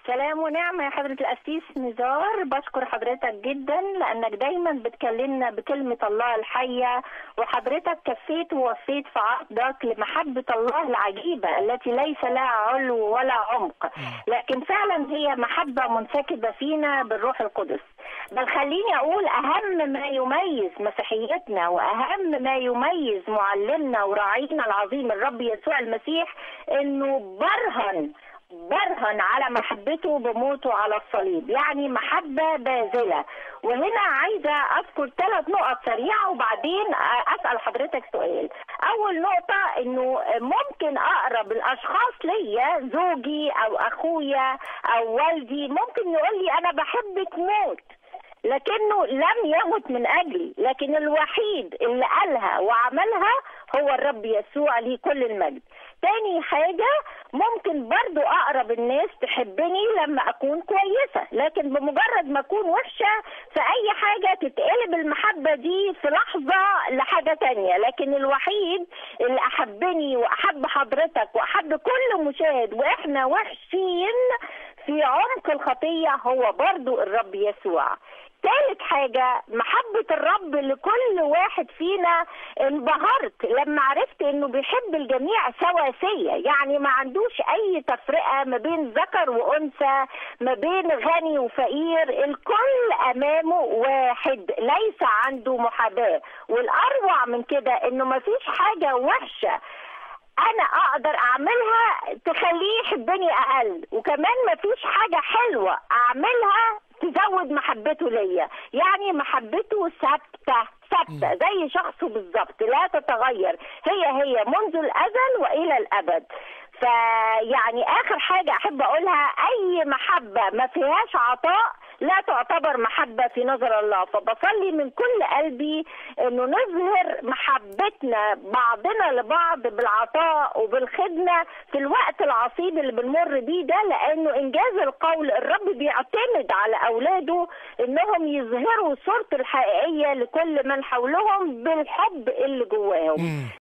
سلام ونعمة يا حضرة القسيس نزار بشكر حضرتك جدا لأنك دايما بتكلمنا بكلمة الله الحية وحضرتك كفيت ووفيت في عرضك لمحبة الله العجيبة التي ليس لها علو ولا عمق لكن فعلا هي محبة منسكبة فينا بالروح القدس بل خليني أقول أهم ما يميز مسيحيتنا وأهم ما يميز معلمنا وراعينا العظيم الرب يسوع المسيح إنه برهن برهن على محبته بموته على الصليب يعني محبة باذلة وهنا عايزة أذكر ثلاث نقط سريعة وبعدين أسأل حضرتك سؤال أول نقطة إنه ممكن أقرب الأشخاص ليا زوجي أو أخويا أو والدي ممكن يقول لي أنا بحبك موت لكنه لم يمت من أجلي لكن الوحيد اللي قالها وعملها هو الرب يسوع ليه كل المجد تاني حاجة ممكن برضو أقرب الناس تحبني لما أكون كويسة لكن بمجرد ما أكون وحشة في أي حاجة تتقلب المحبة دي في لحظة لحاجة تانية لكن الوحيد اللي أحبني وأحب حضرتك وأحب كل مشاهد وإحنا وحشين في عمق الخطية هو برضو الرب يسوع ثالث حاجة محبة الرب لكل واحد فينا انبهرت لما عرفت انه بيحب الجميع سواسية يعني ما عندوش اي تفرقة ما بين ذكر وانثى ما بين غني وفقير الكل امامه واحد ليس عنده محاباة والاروع من كده انه ما فيش حاجة وحشة انا اقدر اعملها تخليه يحبني اقل وكمان ما فيش حاجة حلوة اعملها تزود محبته ليا يعني محبته ثابته ثابته زي شخصه بالظبط لا تتغير هي هي منذ الازل والى الابد فيعني اخر حاجه احب اقولها اي محبه ما فيهاش عطاء لا تعتبر محبه في نظر الله فبصلي من كل قلبي انه نظهر محبتنا بعضنا لبعض بالعطاء وبالخدمه في الوقت العصيب اللي بنمر بيه ده لانه انجاز القول الرب بيعتمد على اولاده انهم يظهروا صورته الحقيقيه لكل من حولهم بالحب اللي جواهم